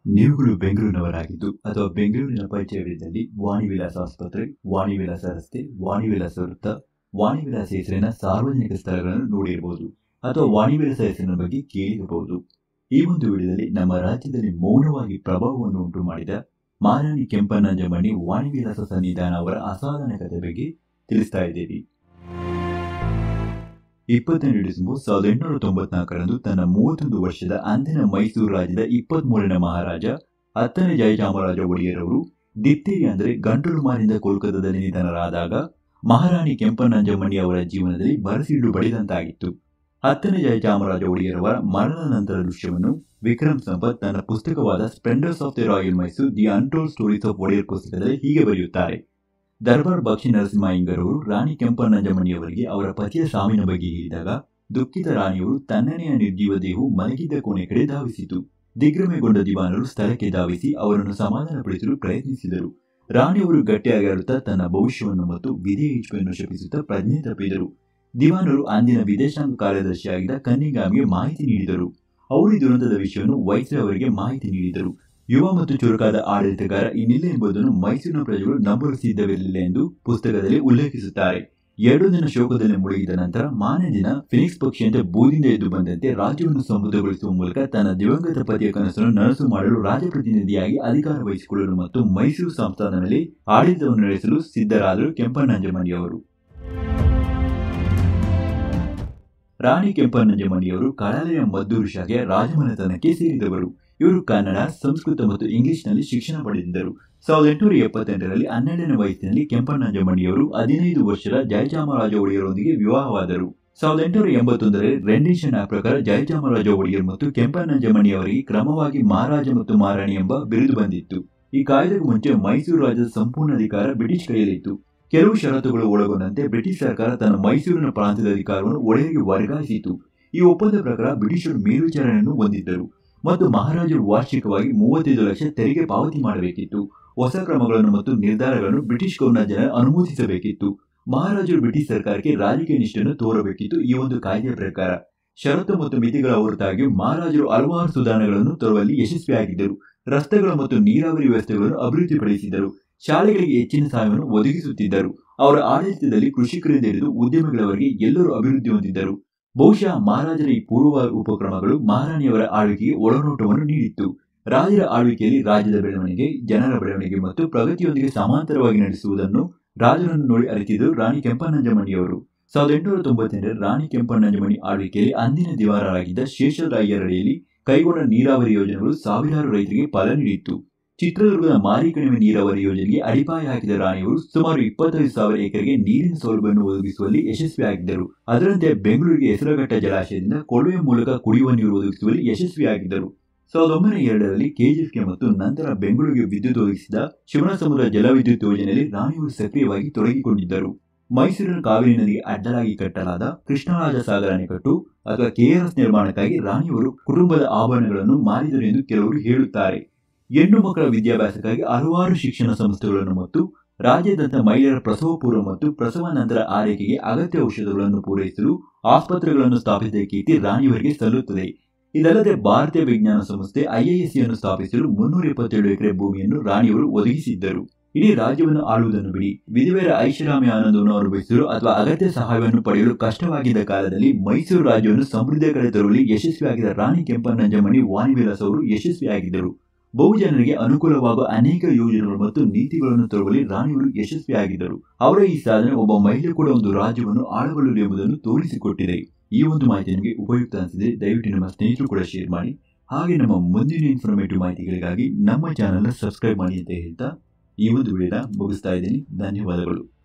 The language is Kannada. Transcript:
ನೀವುಗಳು ಬೆಂಗಳೂರಿನವರಾಗಿದ್ದು ಅಥವಾ ಬೆಂಗಳೂರಿನ ಪರಿಚಯವಿದ್ದಲ್ಲಿ ವಾಣಿ ವಿಲಾಸ ಆಸ್ಪತ್ರೆ ವಾಣಿ ವಿಲಾಸ ರಸ್ತೆ ವಾಣಿ ವಿಲಾಸ ವೃತ್ತ ವಾಣಿ ವಿಲಾಸ ಹೆಸರಿನ ಸಾರ್ವಜನಿಕ ಸ್ಥಳಗಳನ್ನು ನೋಡಿರಬಹುದು ಅಥವಾ ವಾಣಿ ವಿಲಾಸ ಹೆಸರಿನ ಬಗ್ಗೆ ಕೇಳಿರಬಹುದು ಈ ಒಂದು ವಿಡಿಯೋದಲ್ಲಿ ನಮ್ಮ ರಾಜ್ಯದಲ್ಲಿ ಮೌನವಾಗಿ ಪ್ರಭಾವವನ್ನು ಉಂಟು ಮಾಡಿದ ಮಾರಾಣಿ ಕೆಂಪನಂಜಮಣಿ ವಾಣಿ ವಿಲಾಸ ಸನ್ನಿಧಾನ ಅವರ ಅಸಾಧಾರಣ ಕಥೆ ಬಗ್ಗೆ ತಿಳಿಸ್ತಾ ಇದ್ದೀವಿ ಇಪ್ಪತ್ತೆಂಟು ಡಿಸೆಂಬರ್ ಸಾವಿರದ ಎಂಟುನೂರ ತೊಂಬತ್ನಾಲ್ಕರಂದು ತನ್ನ ಮೂವತ್ತೊಂದು ವರ್ಷದ ಅಂದಿನ ಮೈಸೂರು ರಾಜ್ಯದ ಇಪ್ಪತ್ಮೂರನೇ ಮಹಾರಾಜ ಹತ್ತನೇ ಜಯಚಾಮರಾಜ ಒಡೆಯರವರು ದಿತ್ತೇರಿ ಅಂದರೆ ಗಂಟಲು ಮಾರಿಂದ ಕೋಲ್ಕತ್ತಾದಲ್ಲಿ ನಿಧನರಾದಾಗ ಮಹಾರಾಣಿ ಕೆಂಪನಂಜಮ್ಮಣಿ ಅವರ ಜೀವನದಲ್ಲಿ ಬರಸಿಡು ಬಡಿದಂತಾಗಿತ್ತು ಹತ್ತನೇ ಜಯಚಾಮರಾಜ ಒಡೆಯರವರ ಮರಣದ ನಂತರ ದೃಶ್ಯವನ್ನು ವಿಕ್ರಮ್ ಸಂಪತ್ ತನ್ನ ಪುಸ್ತಕವಾದ splendours of the royal Mysore the untold stories of Wodeyar ಪುಸ್ತಕದಲ್ಲಿ ಹೀಗೆ ಬರೆಯುತ್ತಾರೆ ದರ್ಬಾರ್ ಬಕ್ಷಿ ನರಸಿಂಹ ಅಯ್ಯಂಗರವರು ರಾಣಿ ಕೆಂಪನಂಜಮಣಿಯವರಿಗೆ ಅವರ ಪತಿಯ ಸಾವಿನ ಬಗ್ಗೆ ಹೇಳಿದಾಗ ದುಃಖಿತ ರಾಣಿಯವರು ತನ್ನನೆಯ ನಿರ್ಜೀವ ದೇಹವು ಮಲಗಿದ್ದ ಕೋಣೆ ಕಡೆ ಧಾವಿಸಿತು ದಿಗ್ಭ್ರಮೆಗೊಂಡ ದಿವಾನರು ಸ್ಥಳಕ್ಕೆ ಧಾವಿಸಿ ಅವರನ್ನು ಸಮಾಧಾನಪಡಿಸಲು ಪ್ರಯತ್ನಿಸಿದರು ರಾಣಿಯವರು ಗಟ್ಟಿಯಾಗಿ ಅಳುತ್ತಾ ತನ್ನ ಭವಿಷ್ಯವನ್ನು ಮತ್ತು ವಿಧೇಯ ಇಚ್ಛೆಯನ್ನು ಶಪಿಸುತ್ತಾ ಪ್ರಜ್ಞೆ ತಪ್ಪಿದರು ದಿವಾನರು ಅಂದಿನ ವಿದೇಶಾಂಗ ಕಾರ್ಯದರ್ಶಿಯಾಗಿದ್ದ ಕನ್ನಿಗಾಮಿಗೆ ಮಾಹಿತಿ ನೀಡಿದರು ಅವರು ಈ ದುರಂತದ ವಿಷಯವನ್ನು ವೈಸ್ರಾಯ್ ಅವರಿಗೆ ಮಾಹಿತಿ ನೀಡಿದರು ಯುವ ಮತ್ತು ಚುರುಕಾದ ಆಡಳಿತಗಾರ ಇನ್ನಿಲ್ಲ ಎಂಬುದನ್ನು ಮೈಸೂರಿನ ಪ್ರಜೆಗಳು ನಂಬಲು ಸಿದ್ಧವಿರಲಿಲ್ಲ ಎಂದು ಪುಸ್ತಕದಲ್ಲಿ ಉಲ್ಲೇಖಿಸುತ್ತಾರೆ ಎರಡು ದಿನ ಶೋಕದಲ್ಲಿ ಮುಳುಗಿದ ನಂತರ ಮಾನ್ಯ ದಿನ ಫಿನಿಕ್ಸ್ ಪಕ್ಷಿಯಂತೆ ಬೂದಿಂದ ಎದ್ದು ಬಂದಂತೆ ರಾಜ್ಯವನ್ನು ಸಮೃದ್ಧಗೊಳಿಸುವ ಮೂಲಕ ತನ್ನ ದಿವಂಗತ ಪತಿಯ ಕನಸನ್ನು ನನಸು ಮಾಡಲು ರಾಜಪ್ರತಿನಿಧಿಯಾಗಿ ಅಧಿಕಾರ ವಹಿಸಿಕೊಳ್ಳಲು ಮತ್ತು ಮೈಸೂರು ಸಂಸ್ಥಾನದಲ್ಲಿ ಆಡಳಿತವನ್ನು ನಡೆಸಲು ಸಿದ್ಧರಾದರು ಕೆಂಪನಂಜಮಣಿಯವರು ರಾಣಿ ಕೆಂಪನಂಜಮಣಿಯವರು ಕಳಲೆಯ ಮದ್ದೂರು ಶಾಖೆಯ ರಾಜಮನೆತನಕ್ಕೆ ಸೇರಿದವರು ಇವರು ಕನ್ನಡ ಸಂಸ್ಕೃತ ಮತ್ತು ಇಂಗ್ಲಿಷ್ನಲ್ಲಿ ಶಿಕ್ಷಣ ಪಡೆದಿದ್ದರು ಸಾವಿರದ ಎಂಟುನೂರ ಎಪ್ಪತ್ತೆಂಟರಲ್ಲಿ ಹನ್ನೆರಡನೇ ವಯಸ್ಸಿನಲ್ಲಿ ಕೆಂಪಣ್ಣಂಜಮಣಿಯವರು ಹದಿನೈದು ವರ್ಷದ ಜಯಚಾಮರಾಜ ಒಡೆಯರೊಂದಿಗೆ ವಿವಾಹವಾದರು ಸಾವಿರದ ಎಂಟುನೂರ ಎಂಬತ್ತೊಂದರಲ್ಲಿ ರೆಂಡಿಷನ್ ಆ ಪ್ರಕಾರ ಜಯಚಾಮರಾಜ ಒಡೆಯರ್ ಮತ್ತು ಕೆಂಪಣ್ಣಂಜಮಣಿಯವರಿಗೆ ಕ್ರಮವಾಗಿ ಮಹಾರಾಜ ಮತ್ತು ಮಹಾರಾಣಿ ಎಂಬ ಬಿರುದು ಬಂದಿತ್ತು ಈ ಕಾಯ್ದೆಗೂ ಮುಂಚೆ ಮೈಸೂರು ರಾಜ್ಯದ ಸಂಪೂರ್ಣ ಅಧಿಕಾರ ಬ್ರಿಟಿಷ್ ಕೈಯಲ್ಲಿತ್ತು ಕೆಲವು ಷರತ್ತುಗಳು ಒಳಗೊಂಡಂತೆ ಬ್ರಿಟಿಷ್ ಸರ್ಕಾರ ತನ್ನ ಮೈಸೂರಿನ ಪ್ರಾಂತ್ಯದ ಅಧಿಕಾರವನ್ನು ಒಡೆಯರಿಗೆ ವರ್ಗಾಯಿಸಿತು ಈ ಒಪ್ಪಂದ ಪ್ರಕಾರ ಬ್ರಿಟಿಷರು ಮೇಲ್ವಿಚಾರಣೆಯನ್ನು ಹೊಂದಿದ್ದರು ಮತ್ತು ಮಹಾರಾಜರು ವಾರ್ಷಿಕವಾಗಿ ಮೂವತ್ತೈದು ಲಕ್ಷ ತೆರಿಗೆ ಪಾವತಿ ಮಾಡಬೇಕಿತ್ತು ಹೊಸ ಕ್ರಮಗಳನ್ನು ಮತ್ತು ನಿರ್ಧಾರಗಳನ್ನು ಬ್ರಿಟಿಷ್ ಗವರ್ನರ್ ಜನರಲ್ ಅನುಮೋದಿಸಬೇಕಿತ್ತು ಮಹಾರಾಜರು ಬ್ರಿಟಿಷ್ ಸರ್ಕಾರಕ್ಕೆ ರಾಜಕೀಯ ನಿಷ್ಠೆಯನ್ನು ತೋರಬೇಕಿತ್ತು ಈ ಒಂದು ಕಾಯ್ದೆಯ ಪ್ರಕಾರ ಷರತ್ತು ಮತ್ತು ಮಿತಿಗಳ ಹೊರತಾಗಿಯೂ ಮಹಾರಾಜರು ಹಲವಾರು ಸುಧಾರಣೆಗಳನ್ನು ತರುವಲ್ಲಿ ಯಶಸ್ವಿಯಾಗಿದ್ದರು ರಸ್ತೆಗಳು ಮತ್ತು ನೀರಾವರಿ ವ್ಯವಸ್ಥೆಗಳನ್ನು ಅಭಿವೃದ್ಧಿಪಡಿಸಿದರು ಶಾಲೆಗಳಿಗೆ ಹೆಚ್ಚಿನ ಸಹಾಯವನ್ನು ಒದಗಿಸುತ್ತಿದ್ದರು ಅವರ ಆಡಳಿತದಲ್ಲಿ ಕೃಷಿಕರಿಂದ ಹಿಡಿದು ಉದ್ಯಮಿಗಳವರೆಗೆ ಎಲ್ಲರೂ ಅಭಿವೃದ್ಧಿ ಹೊಂದಿದ್ದರು ಬಹುಶಃ ಮಹಾರಾಜರ ಈ ಪೂರ್ವ ಉಪಕ್ರಮಗಳು ಮಹಾರಾಣಿಯವರ ಆಳ್ವಿಕೆಗೆ ಒಳನೋಟವನ್ನು ನೀಡಿತ್ತು ರಾಜರ ಆಳ್ವಿಕೆಯಲ್ಲಿ ರಾಜ್ಯದ ಬೆಳವಣಿಗೆ ಜನರ ಬೆಳವಣಿಗೆ ಮತ್ತು ಪ್ರಗತಿಯೊಂದಿಗೆ ಸಮಾಂತರವಾಗಿ ನಡೆಸುವುದನ್ನು ರಾಜರನ್ನು ನೋಡಿ ಅರಿತಿದ್ದರು ರಾಣಿ ಕೆಂಪನಂಜಮಣಿಯವರು ಸಾವಿರದ ಎಂಟುನೂರ ತೊಂಬತ್ತೆಂಟರಲ್ಲಿ ರಾಣಿ ಕೆಂಪನಂಜಮಣಿ ಆಳ್ವಿಕೆಯಲ್ಲಿ ಅಂದಿನ ದಿವಾನರಾಗಿದ್ದ ಶೇಷರಾಯರಡಿಯಲ್ಲಿ ಕೈಗೊಂಡ ನೀರಾವರಿ ಯೋಜನೆಗಳು ಸಾವಿರಾರು ರೈತರಿಗೆ ಫಲ ನೀಡಿತ್ತು ಚಿತ್ರದುರ್ಗದ ಮಾರಿಕಣಿವೆ ನೀರಾವರಿ ಯೋಜನೆಗೆ ಅಡಿಪಾಯ ಹಾಕಿದ ರಾಣಿಯವರು ಸುಮಾರು ಇಪ್ಪತ್ತೈದು ಸಾವಿರ ಎಕರೆಗೆ ನೀರಿನ ಸೌಲಭ್ಯವನ್ನು ಒದಗಿಸುವಲ್ಲಿ ಯಶಸ್ವಿಯಾಗಿದ್ದರು ಅದರಂತೆ ಬೆಂಗಳೂರಿಗೆ ಹೆಸರುಘಟ್ಟ ಜಲಾಶಯದಿಂದ ಕೊಳವೆ ಮೂಲಕ ಕುಡಿಯುವ ನೀರು ಒದಗಿಸುವಲ್ಲಿ ಯಶಸ್ವಿಯಾಗಿದ್ದರು ಸಾವಿರದ ಒಂಬೈನೂರ ಎರಡರಲ್ಲಿ ಕೆಜಿಎಫ್ಗೆ ಮತ್ತು ನಂತರ ಬೆಂಗಳೂರಿಗೆ ವಿದ್ಯುತ್ ಒದಗಿಸಿದ ಶಿವನಸಮುದ್ರ ಜಲವಿದ್ಯುತ್ ಯೋಜನೆಯಲ್ಲಿ ರಾಣಿಯವರು ಸಕ್ರಿಯವಾಗಿ ತೊಡಗಿಕೊಂಡಿದ್ದರು ಮೈಸೂರಿನ ಕಾವೇರಿ ನದಿಗೆ ಅಡ್ಡಲಾಗಿ ಕಟ್ಟಲಾದ ಕೃಷ್ಣರಾಜ ಸಾಗರ ಅಣೆಕಟ್ಟು ಅಥವಾ ಕೆಆರ್ಎಸ್ ನಿರ್ಮಾಣಕ್ಕಾಗಿ ರಾಣಿಯವರು ಕುಟುಂಬದ ಆಭರಣಗಳನ್ನು ಮಾರಿದರು ಎಂದು ಕೆಲವರು ಹೇಳುತ್ತಾರೆ ಹೆಣ್ಣು ಮಕ್ಕಳ ವಿದ್ಯಾಭ್ಯಾಸಕ್ಕಾಗಿ ಹಲವಾರು ಶಿಕ್ಷಣ ಸಂಸ್ಥೆಗಳನ್ನು ಮತ್ತು ರಾಜ್ಯಾದ್ಯಂತ ಮಹಿಳೆಯರ ಪ್ರಸವ ಪೂರ್ವ ಮತ್ತು ಪ್ರಸವ ನಂತರ ಆರೈಕೆಗೆ ಅಗತ್ಯ ಔಷಧಗಳನ್ನು ಪೂರೈಸಲು ಆಸ್ಪತ್ರೆಗಳನ್ನು ಸ್ಥಾಪಿಸಿದ ಕೀರ್ತಿ ರಾಣಿಯವರಿಗೆ ಸಲ್ಲುತ್ತದೆ ಇದಲ್ಲದೆ ಭಾರತೀಯ ವಿಜ್ಞಾನ ಸಂಸ್ಥೆ ಐಐಎಸ್ಸಿಯನ್ನು ಸ್ಥಾಪಿಸಲು ಮುನ್ನೂರ ಇಪ್ಪತ್ತೇಳು ಎಕರೆ ಭೂಮಿಯನ್ನು ರಾಣಿಯವರು ಒದಗಿಸಿದ್ದರು ಇಡೀ ರಾಜ್ಯವನ್ನು ಆಳುವುದನ್ನು ಬಿಡಿ ವಿಧವೆಯರ ಐಷಾರಾಮಿ ಆನಂದವನ್ನು ಅನುಭವಿಸಲು ಅಥವಾ ಅಗತ್ಯ ಸಹಾಯವನ್ನು ಪಡೆಯಲು ಕಷ್ಟವಾಗಿದ್ದ ಕಾಲದಲ್ಲಿ ಮೈಸೂರು ರಾಜ್ಯವನ್ನು ಸಮೃದ್ಧಿಯ ಕಡೆ ತರುವಲ್ಲಿ ಯಶಸ್ವಿಯಾಗಿದ್ದ ರಾಣಿ ಕೆಂಪನಂಜಮಣಿ ವಾಣಿವಿಲಾಸ ಅವರು ಯಶಸ್ವಿಯಾಗಿದ್ದರು ಬಹುಜನರಿಗೆ ಅನುಕೂಲವಾಗುವ ಅನೇಕ ಯೋಜನೆಗಳು ಮತ್ತು ನೀತಿಗಳನ್ನು ತರುವಲ್ಲಿ ರಾಣಿಯವರು ಯಶಸ್ವಿಯಾಗಿದ್ದರು ಅವರ ಈ ಸಾಧನೆ ಒಬ್ಬ ಮಹಿಳೆ ಕೂಡ ಒಂದು ರಾಜ್ಯವನ್ನು ಆಳಬಲ್ಲರು ಎಂಬುದನ್ನು ತೋರಿಸಿಕೊಟ್ಟಿದೆ ಈ ಒಂದು ಮಾಹಿತಿ ನಿಮಗೆ ಉಪಯುಕ್ತ ಅನಿಸಿದರೆ ದಯವಿಟ್ಟು ನಿಮ್ಮ ಸ್ನೇಹಿತರು ಕೂಡ ಶೇರ್ ಮಾಡಿ ಹಾಗೆ ನಮ್ಮ ಮುಂದಿನ ಇನ್ಫಾರ್ಮೇಟಿವ್ ಮಾಹಿತಿಗಳಿಗಾಗಿ ನಮ್ಮ ಚಾನಲ್ನ ಸಬ್ಸ್ಕ್ರೈಬ್ ಮಾಡಿ ಅಂತ ಹೇಳ್ತಾ ಈ ಒಂದು ವಿಡಿಯೋನ ಮುಗಿಸ್ತಾ ಇದ್ದೀನಿ ಧನ್ಯವಾದಗಳು